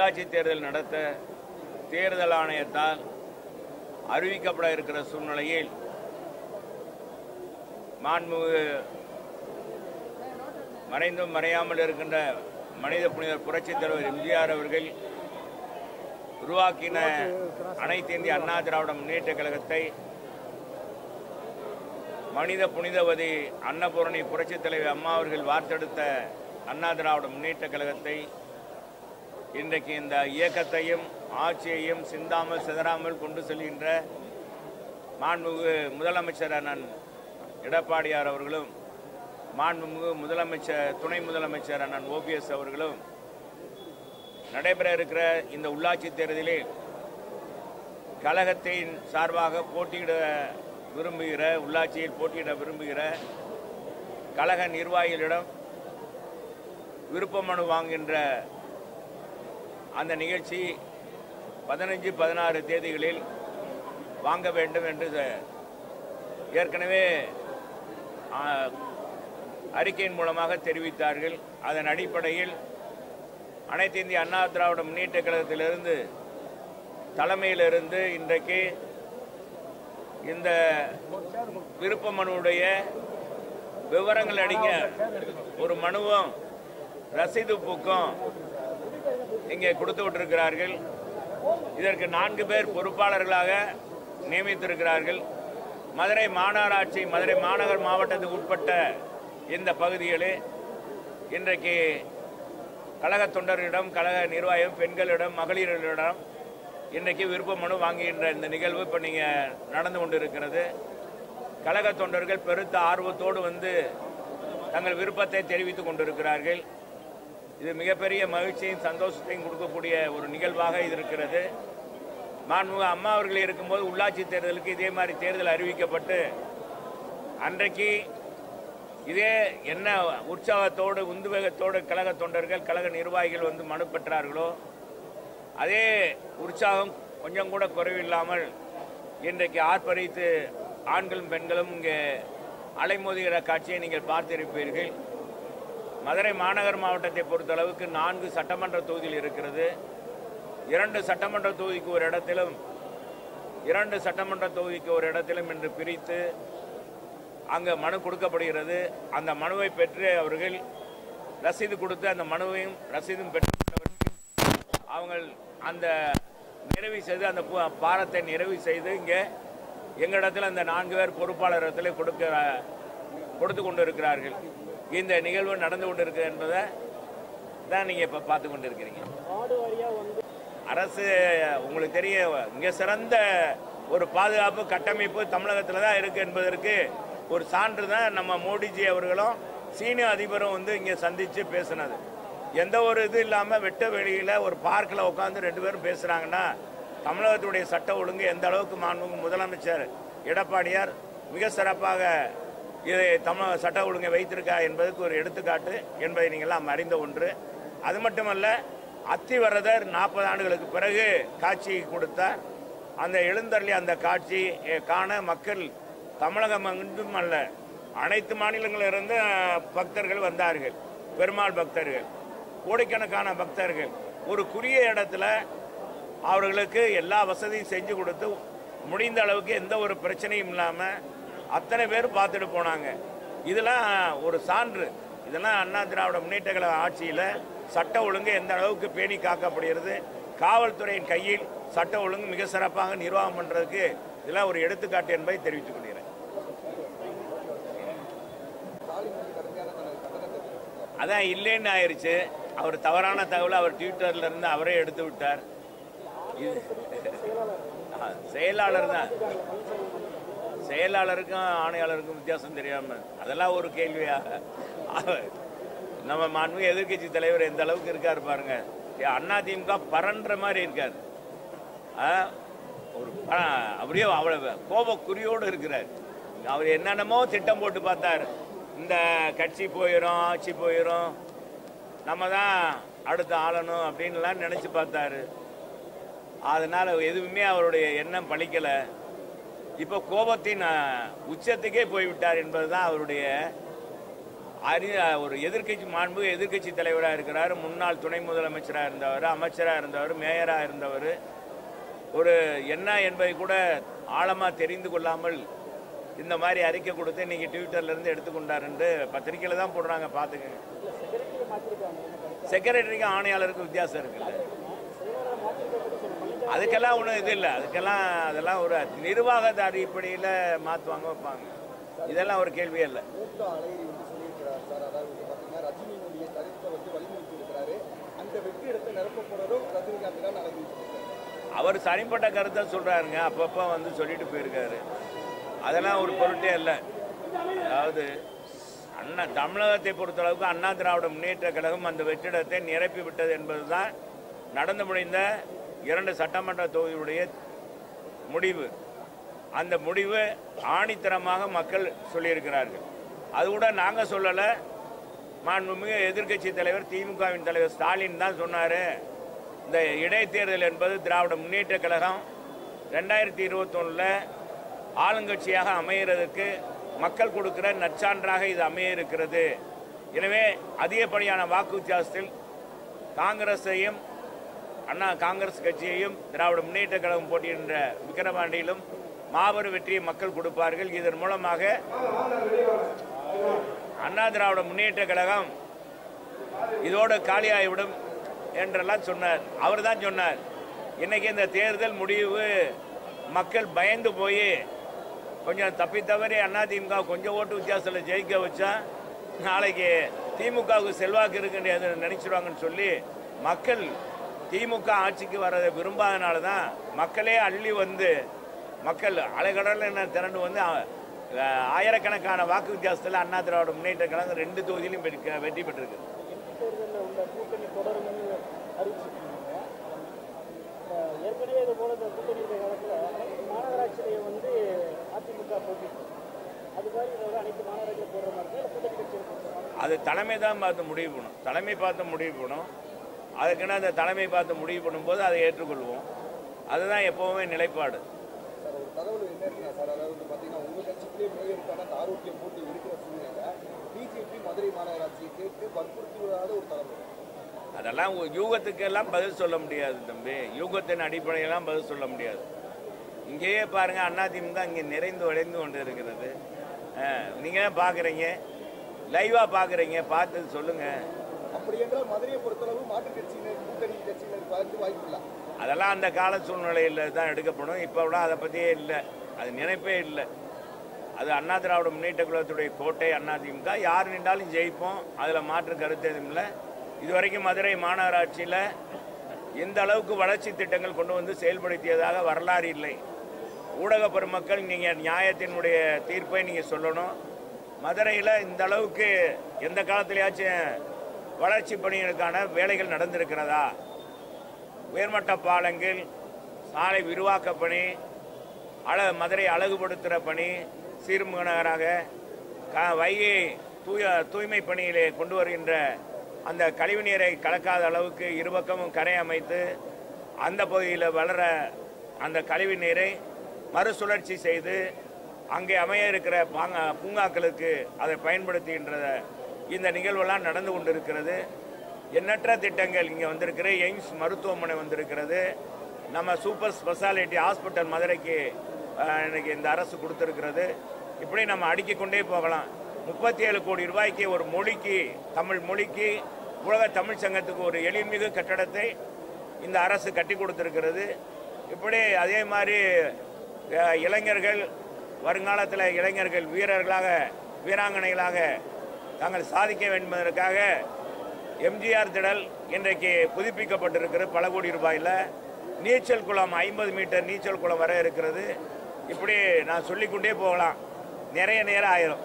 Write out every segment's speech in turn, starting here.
உள்ளாட்சி தேர்தல் நடத்த தேர்தல் ஆணையத்தால் அறிவிக்கப்பட இருக்கிற சூழ்நிலையில் மாண்புமிகு மறைந்தும் மறையாமல் இருக்கின்ற மனித புனிதர் புரட்சித் தலைவர் எம்ஜிஆர் அவர்கள் உருவாக்கின அனைத்து இந்திய அண்ணா திராவிட முன்னேற்ற கழகத்தை மனித புனிதவதி அன்னபூரணி புரட்சித் தலைவர் அம்மா அவர்கள் வார்த்தெடுத்த அண்ணா திராவிட முன்னேற்ற கழகத்தை இன்றைக்கு இந்த இயக்கத்தையும் ஆட்சியையும் சிந்தாமல் சிதறாமல் கொண்டு செல்கின்ற மாண்புமிகு முதலமைச்சர் அண்ணன் எடப்பாடியார் அவர்களும் மாண்புமிகு முதலமைச்சர் துணை முதலமைச்சர் அண்ணன் ஓபிஎஸ் அவர்களும் நடைபெற இருக்கிற இந்த உள்ளாட்சி தேர்தலில் கழகத்தின் சார்பாக போட்டியிட விரும்புகிற உள்ளாட்சியில் போட்டியிட விரும்புகிற கழக நிர்வாகிகளிடம் விருப்ப மனு வாங்குகின்ற அந்த நிகழ்ச்சி பதினஞ்சு பதினாறு தேதிகளில் வாங்க வேண்டும் என்று ச- ஏற்கனவே ஆ, அறிக்கையின் மூலமாக தெரிவித்தார்கள் அதன் அடிப்படையில் அனைத்து இந்திய அண்ணா திராவிட முன்னேற்ற கழகத்திலிருந்து தலைமையிலிருந்து இன்றைக்கு இந்த விருப்ப மனுவுடைய விவரங்கள் அடிக்க ஒரு மனுவும் ரசீது புக்கும் இங்கே கொடுத்து விட்டிருக்கிறார்கள் இதற்கு நான்கு பேர் பொறுப்பாளர்களாக நியமித்திருக்கிறார்கள் மதுரை மாநகராட்சி மதுரை மாநகர் மாவட்டத்துக்கு உட்பட்ட இந்த பகுதிகளில் இன்றைக்கு கழக தொண்டர்களிடம் கழக நிர்வாகம் பெண்களிடம் மகளிர்களிடம் இன்றைக்கு விருப்ப மனு வாங்குகின்ற இந்த நிகழ்வு இப்போ நீங்கள் நடந்து கொண்டு இருக்கிறது கழக தொண்டர்கள் பெருத்த ஆர்வத்தோடு வந்து தங்கள் விருப்பத்தை தெரிவித்துக் கொண்டிருக்கிறார்கள் இது மிகப்பெரிய மகிழ்ச்சியும் சந்தோஷத்தையும் கொடுக்கக்கூடிய ஒரு நிகழ்வாக இது இருக்கிறது மாண்புமிகு அம்மா அவர்கள் இருக்கும்போது உள்ளாட்சி தேர்தலுக்கு இதே மாதிரி தேர்தல் அறிவிக்கப்பட்டு அன்றைக்கு இதே என்ன உற்சாகத்தோடு உந்துவேகத்தோடு கழக தொண்டர்கள் கழக நிர்வாகிகள் வந்து மனு பெற்றார்களோ அதே உற்சாகம் கொஞ்சம் கூட குறைவில்லாமல் இன்றைக்கு ஆர்ப்பரித்து ஆண்களும் பெண்களும் இங்கே அலைமோதுகிற காட்சியை நீங்கள் பார்த்திருப்பீர்கள் மதுரை மாநகர் மாவட்டத்தை பொறுத்தளவுக்கு நான்கு சட்டமன்ற தொகுதிகள் இருக்கிறது இரண்டு சட்டமன்ற தொகுதிக்கு ஒரு இடத்திலும் இரண்டு சட்டமன்ற தொகுதிக்கு ஒரு இடத்திலும் என்று பிரித்து அங்கே மனு கொடுக்கப்படுகிறது அந்த மனுவை பெற்று அவர்கள் ரசீது கொடுத்து அந்த மனுவையும் ரசீதும் பெற்றவர்கள் அவங்க அந்த நிறைவு செய்து அந்த பு- பாரத்தை நிறைவு செய்து இங்கே எங்களிடத்தில் அந்த நான்கு பேர் பொறுப்பாளர் இடத்துல கொடுக்க கொடுத்து கொண்டு இருக்கிறார்கள் இந்த நிகழ்வு நடந்து கொண்டு இருக்கு என்பதை தான் நீங்கள் இப்போ பார்த்து கொண்டு இருக்கிறீங்க அரசு உங்களுக்கு தெரியும் மிக சிறந்த ஒரு பாதுகாப்பு கட்டமைப்பு தமிழகத்தில் தான் இருக்கு என்பதற்கு ஒரு சான்று தான் நம்ம மோடிஜி அவர்களும் சீன அதிபரும் வந்து இங்கே சந்தித்து பேசினது எந்த ஒரு இது இல்லாமல் வெட்ட வெளியில் ஒரு பார்க்கில் உட்காந்து ரெண்டு பேரும் பேசுகிறாங்கன்னா தமிழகத்துடைய சட்ட ஒழுங்கு எந்த அளவுக்கு மாண்புமிகு முதலமைச்சர் எடப்பாடியார் மிக சிறப்பாக இதை தமிழக சட்ட ஒழுங்கை வைத்திருக்கா என்பதற்கு ஒரு எடுத்துக்காட்டு என்பதை நீங்கள்லாம் அறிந்த ஒன்று அது மட்டுமல்ல அத்திவரதர் நாற்பது ஆண்டுகளுக்கு பிறகு காட்சி கொடுத்தார் அந்த எழுந்தருளி அந்த காட்சி eh, காண மக்கள் தமிழகம் மட்டும் அல்ல அனைத்து மாநிலங்களிலிருந்து அஹ், பக்தர்கள் வந்தார்கள் பெருமாள் பக்தர்கள் கோடிக்கணக்கான பக்தர்கள் ஒரு குறுகிய இடத்துல அவர்களுக்கு எல்லா வசதியும் செஞ்சு கொடுத்து முடிந்த அளவுக்கு எந்த ஒரு பிரச்சனையும் இல்லாமல் அத்தனை பேர் பார்த்துட்டு போனாங்க இதெல்லாம் ஒரு சான்று இதெல்லாம் அண்ணா திராவிட முன்னேற்ற கழக ஆட்சியில் சட்ட ஒழுங்கு எந்த அளவுக்கு பேணி காக்கப்படுகிறது காவல்துறையின் கையில் சட்ட ஒழுங்கு மிக சிறப்பாக நிர்வாகம் பண்ணுறதுக்கு இதெல்லாம் ஒரு எடுத்துக்காட்டு என்பதை தெரிவித்துக் கொள்கிறேன் அதான் இல்லைன்னு ஆயிருச்சு அவர் தவறான தகவலை அவர் ட்விட்டர்ல இருந்து அவரே எடுத்து விட்டார் இது ஆ, செயலாளர் தான் செயலாளருக்கும் ஆணையாளருக்கும் வித்தியாசம் தெரியாம அதெல்லாம் ஒரு கேள்வியா அவர் நம்ம மாண்புமிகு எதிர்க்கட்சி தலைவர் எந்த அளவுக்கு இருக்காரு பாருங்க அண்ணா திமுக பரன்ற மாதிரி இருக்காரு ஆ, ஒரு ப- அப்படியே அவ்வளவு கோபக்குறியோடு இருக்கிறார் அவர் என்னென்னமோ திட்டம் போட்டு பார்த்தார் இந்த கட்சி போயிடும் ஆட்சி போயிடும் நம்ம தான் அடுத்து ஆளணும் அப்படின்லாம் நினச்சி பார்த்தாரு அதனால எதுவுமே அவருடைய எண்ணம் பலிக்கலை இப்போ கோபத்தின் அஹ், உச்சத்துக்கே போய்விட்டார் என்பதுதான் அவருடைய அறி ஒரு எதிர்க்கட்சி மாண்பு எதிர்க்கட்சி தலைவராக இருக்கிறார் முன்னாள் துணை முதலமைச்சராக இருந்தவர் அமைச்சராக இருந்தவர் மேயராக இருந்தவர் ஒரு என்ன என்பதை கூட ஆழமாக தெரிந்து கொள்ளாமல் இந்த மாதிரி அறிக்கை கொடுத்து இன்னைக்கு ட்விட்டர்ல இருந்து எடுத்துக்கொண்டாருன்னு பத்திரிக்கையில தான் போடுறாங்க பார்த்துக்கங்க செக்ரட்டரிக்கும் ஆணையாளருக்கும் வித்தியாசம் இருக்குல்ல அதுக்கெல்லாம் ஒன்றும் இது இல்லை அதுக்கெல்லாம் அதெல்லாம் ஒரு நிர்வாகத்தை அடிப்படையில் மாற்றுவாங்க வைப்பாங்க இதெல்லாம் ஒரு கேள்வியே இல்லை மூத்த அழகிரி வந்து சொல்லியிருக்கிறார் சார் அதாவது வந்து பார்த்தீங்கன்னா ரஜினியினுடைய கருத்தை வந்து வலியுறுத்தி இருக்கிறாரு அந்த வெற்றி இடத்தை நிரப்பப்படுறதும் ரஜினிகாந்த் தான் நடந்துட்டு அவர் தனிப்பட்ட கருத்தை சொல்றாருங்க அப்பப்போ வந்து சொல்லிட்டு போயிருக்காரு அதெல்லாம் ஒரு பொருட்டே இல்லை அதாவது அண்ணா தமிழகத்தை பொறுத்தளவுக்கு அண்ணா திராவிட முன்னேற்ற கழகம் அந்த வெற்றிடத்தை நிரப்பி விட்டது என்பதுதான் நடந்து முடிந்த இரண்டு சட்டமன்ற தொகுதியுடைய முடிவு அந்த முடிவு ஆணித்தரமாக மக்கள் சொல்லியிருக்கிறார்கள் அது கூட நாங்கள் சொல்லலை மாண்புமிகு எதிர்க்கட்சி தலைவர் திமுகவின் தலைவர் ஸ்டாலின் தான் சொன்னார் இந்த இடைத்தேர்தல் என்பது திராவிட முன்னேற்ற கழகம் ரெண்டாயிரத்தி இருபத்தொன்னில் ஆளுங்கட்சியாக அமைகிறதுக்கு மக்கள் கொடுக்கிற நற்சான்றாக இது அமைய இருக்கிறது எனவே அதிகப்படியான வாக்கு வித்தியாசத்தில் காங்கிரஸையும் அண்ணா காங்கிரஸ் கட்சியையும் திராவிட முன்னேற்ற கழகம் போட்டியின்ற விக்கிரவாண்டியிலும் மாபெரும் வெற்றியை மக்கள் கொடுப்பார்கள் இதன் மூலமாக அண்ணா திராவிட முன்னேற்ற கழகம் இதோடு காலியாகிவிடும் என்றெல்லாம் சொன்னார் அவர் தான் சொன்னார் இன்னைக்கு இந்த தேர்தல் முடிவு மக்கள் பயந்து போய் கொஞ்சம் தப்பி தவறி அதிமுக கொஞ்சம் ஓட்டு வித்தியாசத்தில் ஜெயிக்க வச்சா நாளைக்கு திமுகவுக்கு செல்வாக்கு இருக்குன்னு நினைச்சிருவாங்கன்னு சொல்லி மக்கள் திமுக ஆட்சிக்கு வர்றதை விரும்பாதனால தான் மக்களே அள்ளி வந்து மக்கள் அலைகடலில் என்ன திரண்டு வந்து அஹ், ஆயிரக்கணக்கான வாக்கு வித்தியாசத்தில் அண்ணா திராவிட முன்னேற்ற கழகம் ரெண்டு தொகுதியிலும் வெற்றி- வெற்றி பெற்றிருக்கு தேர்தலில் உள்ள கூட்டணி தொடரும்னு அறிவிச்சிருக்கீங்க அஹ் ஏற்கனவே இது போல இந்த கூட்டணி இருக்க காலத்தில் மாநகராட்சியிலேயே வந்து அதிமுக போட்டி அது மாதிரி இதை விட அனைத்து மாநகராட்சியில் போடுற மாதிரி இல்லை கூட்டணி கட்சியில் போடுற மாதிரி அது தலைமை தான் பார்த்து முடிவு பண்ணும் தலைமை பார்த்து முடிவு பண்ணும் அதுக்குன்னு அந்த தலைமை பார்த்து முடிவு பண்ணும்போது அதை ஏற்றுக்கொள்வோம் அதுதான் எப்போவுமே நிலைப்பாடு சார் ஒரு தகவல் என்ன இருக்குன்னா சார் அதாவது வந்து பார்த்தீங்கன்னா உங்கள் கட்சிக்குள்ளே மேயருக்கான அந்த ஆரோக்கிய போட்டி இருக்கிற சூழ்நிலை பிஜேபி மதுரை மாநகராட்சியை கேட்டு வற்புறுத்தி விடாத ஒரு தலைவர் அதெல்லாம் ஒரு யூகத்துக்கெல்லாம் பதில் சொல்ல முடியாது தம்பி யூகத்தின் அடிப்படையெல்லாம் பதில் சொல்ல முடியாது இங்கேயே பாருங்க அதிமுக இங்கே நிறைந்து வளைந்து கொண்டு இருக்கிறது நீங்கள் தான் பார்க்குறீங்க லைவாக பார்க்குறீங்க பார்த்து சொல்லுங்கள் அப்படி என்றால் மதுரையை பொறுத்தளவு மாற்றுக் கட்சியினர் கூட்டணி கட்சியினர் பார்த்து வாய்ப்பு இல்லை அதெல்லாம் அந்த கால சூழ்நிலையில் தான் எடுக்கப்படும் இப்போ கூட அதை பற்றியே இல்லை அது நினைப்பே இல்லை அது அண்ணா திராவிட முன்னேற்ற கழகத்துடைய கோட்டை அதிமுக யார் நின்றாலும் ஜெயிப்போம் அதில் மாற்று கருத்து எதுவும் இல்லை இதுவரைக்கும் மதுரை மாநகராட்சியில் இந்த அளவுக்கு வளர்ச்சி திட்டங்கள் கொண்டு வந்து செயல்படுத்தியதாக வரலாறு இல்லை ஊடக பெருமக்கள் நீங்கள் நியாயத்தினுடைய தீர்ப்பை நீங்கள் சொல்லணும் மதுரையில் இந்த அளவுக்கு எந்த காலத்திலேயாச்சும் வளர்ச்சி பணிகளுக்கான வேலைகள் நடந்திருக்கிறதா உயர்மட்ட பாலங்கள் சாலை விரிவாக்க பணி அழ மதுரை அழகுபடுத்துகிற பணி சீர்மிகு நகராக க வைகை தூய தூய்மை பணியிலே கொண்டு வருகின்ற அந்த கழிவுநீரை கலக்காத அளவுக்கு இருபக்கமும் கரை அமைத்து அந்த பகுதியில் வளர அந்த கழிவு நீரை மறுசுழற்சி செய்து அங்கே அமைய இருக்கிற பாங்க பூங்காக்களுக்கு அதை பயன்படுத்துகின்ற இந்த நிகழ்வெல்லாம் நடந்து கொண்டிருக்கிறது எண்ணற்ற திட்டங்கள் இங்கே வந்திருக்கிற எய்ம்ஸ் மருத்துவமனை வந்திருக்கிறது நம்ம சூப்பர் ஸ்பெஷாலிட்டி ஹாஸ்பிட்டல் மதுரைக்கு அஹ், இன்னைக்கு இந்த அரசு கொடுத்துருக்கிறது இப்படி நம்ம அடுக்கிக் கொண்டே போகலாம் முப்பத்தி ஏழு கோடி ரூபாய்க்கு ஒரு மொழிக்கு தமிழ் மொழிக்கு உலக தமிழ் சங்கத்துக்கு ஒரு எளிமிகு கட்டடத்தை இந்த அரசு கட்டி கொடுத்துருக்கிறது இப்படி அதே மாதிரி அஹ், இளைஞர்கள் வருங்காலத்தில் இளைஞர்கள் வீரர்களாக வீராங்கனைகளாக தாங்கள் சாதிக்க வேண்டும் என்பதற்காக எம்ஜிஆர் திடல் இன்றைக்கு புதுப்பிக்கப்பட்டிருக்கிறது பல கோடி ரூபாயில் நீச்சல் குளம் ஐம்பது மீட்டர் நீச்சல் குளம் வர இருக்கிறது இப்படி நான் சொல்லிக்கொண்டே போகலாம் நிறைய நேரம் ஆயிரும்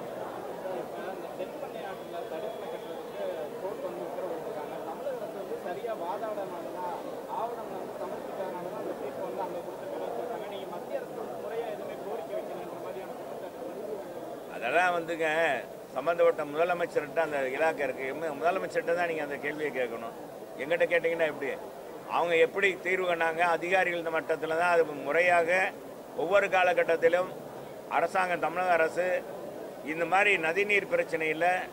தென்பண்ணை ஆற்றில் தடுப்பணை கட்டுறதுக்கு கோர்ட் வந்து உத்தரவு கொடுத்துருக்காங்க தமிழக அரசு வந்து சரியாக வாதாடனாலனா ஆவணம் வந்து சமர்ப்பிக்காதனால தான் அந்த தீர்ப்பு வந்து அங்கே கொடுத்துருக்காங்கன்னு சொல்கிறாங்க நீங்கள் மத்திய அரசு வந்து முறையாக எதுவுமே கோரிக்கை வைக்கணுன்ற மாதிரியான குற்றச்சாட்டு வந்து அதெல்லாம் வந்துங்க சம்மந்தப்பட்ட முதலமைச்சர்கிட்ட அந்த இலாக்கா இருக்கு மு- முதலமைச்சர்கிட்ட தான் நீங்கள் அந்த கேள்வியை கேட்கணும் எங்கிட்ட கேட்டிங்கன்னா எப்படி அவங்க எப்படி தீர்வு கண்டாங்க அதிகாரிகள் மட்டத்தில் தான் அது முறையாக ஒவ்வொரு காலகட்டத்திலும் அரசாங்கம் தமிழக அரசு இந்த மாதிரி நதிநீர் பிரச்சனையில்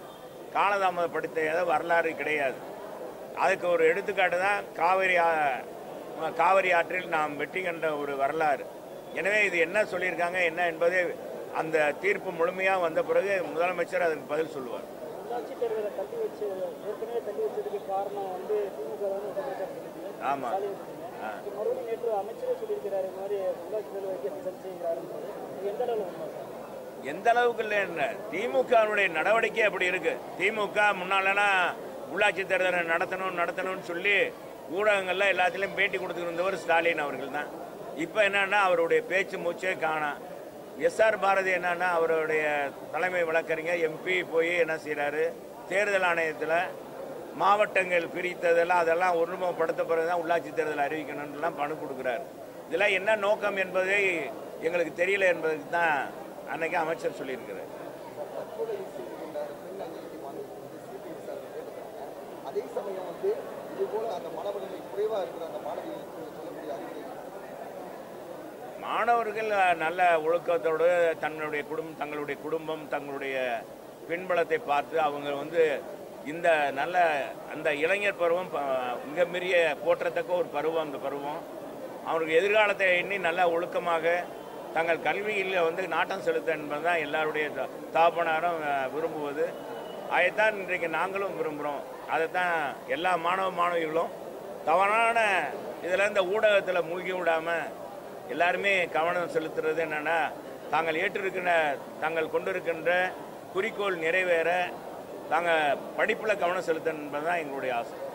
காலதாமதப்படுத்திய வரலாறு கிடையாது அதுக்கு ஒரு எடுத்துக்காட்டு தான் காவிரி ஆ- காவிரி ஆற்றில் நாம் வெற்றி கண்ட ஒரு வரலாறு எனவே இது என்ன சொல்லியிருக்காங்க என்ன என்பதை அந்த தீர்ப்பு முழுமையாக வந்த பிறகு முதலமைச்சர் அதுக்கு பதில் சொல்லுவார் உள்ளாட்சி தேர்தலை தள்ளி வச்சு ஏற்கனவே தள்ளி வச்சதுக்கு காரணம் வந்து திமுக தான் குற்றச்சாட்டு சொல்லியிருக்கீங்க. ஆமா. ஸ்டாலின் சொல்றீங்க. இப்ப மறுபடியும் நேற்று அமைச்சரே சொல்லியிருக்கிறாரு இந்த மாதிரி உள்ளாட்சி தேர்தல் வைக்க சரி செய்கிறாருன்னு இது எந்த அளவு உண்மை சார் எந்த அளவுக்கு இல்லை என்ன திமுகவுடைய நடவடிக்கை அப்படி இருக்கு திமுக முன்னாலனா உள்ளாட்சி தேர்தலை நடத்தணும் நடத்தணும்னு சொல்லி ஊடகங்கள்ல எல்லாத்துலேயும் பேட்டி கொடுத்துட்டு இருந்தவர் ஸ்டாலின் அவர்கள் தான் இப்போ என்னன்னா அவருடைய பேச்சு மூச்சே காணாம் எஸ்ஆர் பாரதி என்னன்னா அவருடைய தலைமை வழக்கறிஞர் எம்பி போய் என்ன செய்றாரு தேர்தல் ஆணையத்தில் மாவட்டங்கள் பிரித்ததெல்லாம் அதெல்லாம் ஒருமுகப்படுத்த பிறகு தான் உள்ளாட்சி தேர்தல் அறிவிக்கணும்லாம் பணு கொடுக்குறாரு இதெல்லாம் என்ன நோக்கம் என்பதை எங்களுக்கு தெரியல என்பதுக்கு தான் அன்னைக்கு அமைச்சர் சொல்லியிருக்கிறார் தற்போது இசையில் கொண்ட பெண் அஞ்சலிக்கு மாணவர்கள் வந்து சிபிஐ விசாரணை கேட்டிருக்காங்க அதே சமயம் வந்து இது போல அந்த மனவலிமை குறைவாக இருக்கிற அந்த மாணவிகளுக்கு சொல்லக்கூடிய அறிவுரை மாணவர்கள் நல்ல ஒழுக்கத்தோடு தங்களுடைய குடும்பம் தங்களுடைய குடும்பம் தங்களுடைய பின்பலத்தை பார்த்து அவங்க வந்து இந்த நல்ல அந்த இளைஞர் பருவம் ப- மிக பெரிய போற்றத்தக்க ஒரு பருவம் அந்த பருவம் அவருக்கு எதிர்காலத்தை எண்ணி நல்ல ஒழுக்கமாக தங்கள் கல்வியில் வந்து நாட்டம் செலுத்த என்பது தான் எல்லாருடைய த- தகப்பனாரும் அஹ், விரும்புவது அதைத்தான் இன்றைக்கு நாங்களும் விரும்புகிறோம் அதைத்தான் எல்லா மாணவ மாணவிகளும் தவறான இதில் இந்த ஊடகத்தில் மூழ்கி விடாமல் எல்லாருமே கவனம் செலுத்துறது என்னன்னா தாங்கள் ஏற்றிருக்கின்ற தாங்கள் கொண்டிருக்கின்ற குறிக்கோள் நிறைவேற தாங்கள் படிப்பில் கவனம் செலுத்தணும் என்பதுதான் எங்களுடைய ஆசை